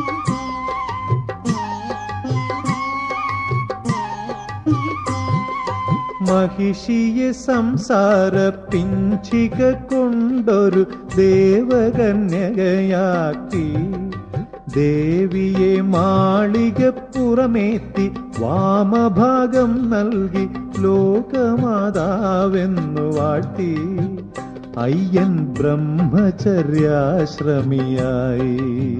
മഹിഷിയെ സംസാര പിഞ്ചിക കൊണ്ടൊരു ദേവകന്യകയാക്കി ദേവിയെ മാളികപ്പുറമേത്തി വാമഭാഗം നൽകി ലോകമാതാവെന്നു വാഴ്ത്തി അയ്യൻ ബ്രഹ്മചര്യാശ്രമിയായി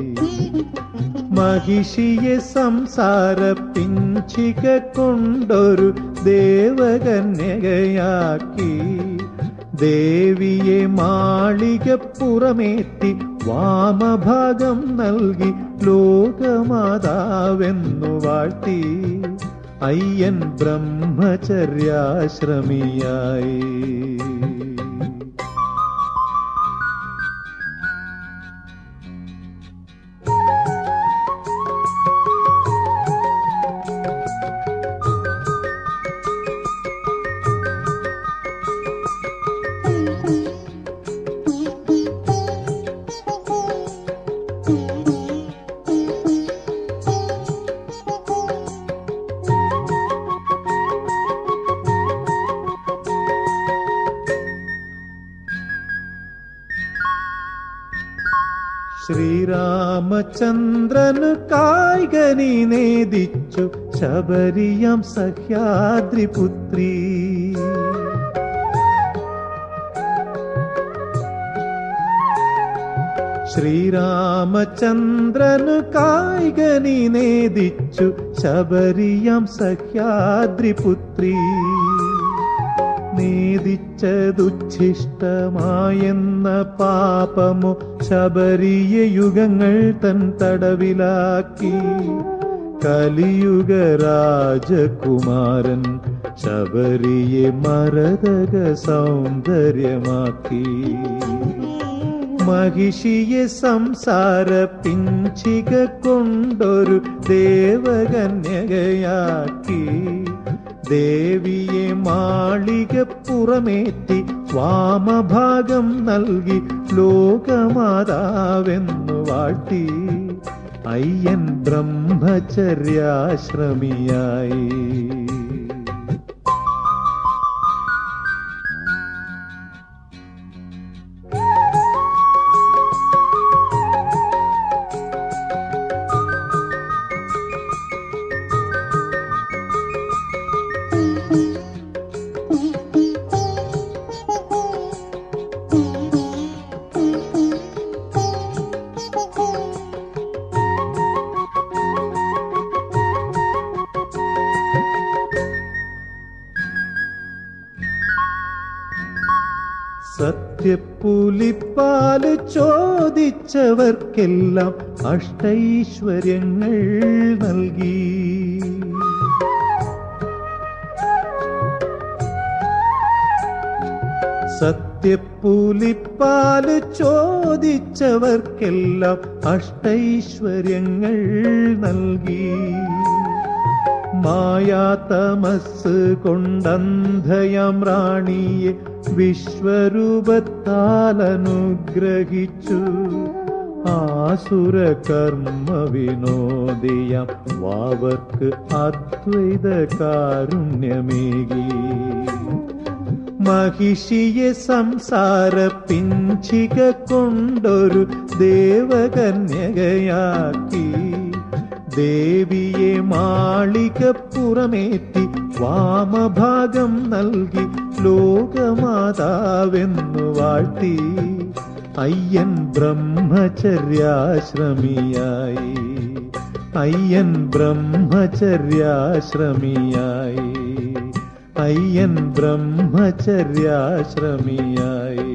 മഹിഷിയെ സംസാര പിഞ്ചിക കൊണ്ടൊരു ദേവകന്യകയാക്കി ദേവിയെ മാളികപ്പുറമേത്തി വാമഭാഗം നൽകി ലോകമാതാവെന്നു വാഴ്ത്തി അയ്യൻ ബ്രഹ്മചര്യാശ്രമിയായി ശ്രീരാമചന്ദ്രനു കായികനി നേദിച്ചു ശബരിയം സഹ്യാദ്രിപുത്രി ശ്രീരാമചന്ദ്രനു കായികനി നേദിച്ചു ശബരിയം സഹ്യാദ്രിപുത്രി നേദിച്ചതുച്ഛിഷ്ടമായെന്ന പാപമോ ശബരിയ യുഗങ്ങൾ തൻ തടവിലാക്കി കലിയുഗ രാജകുമാരൻ ശബരിയെ മരതക സൗന്ദര്യമാക്കി മഹിഷിയെ സംസാര പിഞ്ചിക കൊണ്ടൊരു ദേവകന്യകയാക്കി ദേവിയെ മാളികപ്പുറമേറ്റി വാമഭാഗം നൽകി ലോകമാതാവെന്നു വാഴ്ത്തി അയ്യൻ ബ്രഹ്മചര്യാശ്രമിയായി സത്യപ്പുലിപ്പാല് ചോദിച്ചവർക്കെല്ലാം അഷ്ടൈശ്വര്യങ്ങൾ നൽകി സത്യപ്പുലിപ്പാല് ചോദിച്ചവർക്കെല്ലാം അഷ്ടൈശ്വര്യങ്ങൾ നൽകി മായാതമസ് കൊണ്ടന്ധയം റാണിയെ വിശ്വരൂപത്താൽ അനുഗ്രഹിച്ചു ആസുര കർമ്മ വിനോദിയം വാവർക്ക് അദ്വൈത കാരുണ്യമേകി മഹിഷിയെ സംസാര പിഞ്ചിക കൊണ്ടൊരു ദേവകന്യകയാക്കി ദേവിയെ മാളികപ്പുറമേറ്റി വാമഭാഗം നൽകി ലോകമാതാവെന്നു വാഴ്ത്തി അയ്യൻ ബ്രഹ്മചര്യാശ്രമിയായി അയ്യൻ ബ്രഹ്മചര്യാശ്രമിയായി അയ്യൻ ബ്രഹ്മചര്യാശ്രമിയായി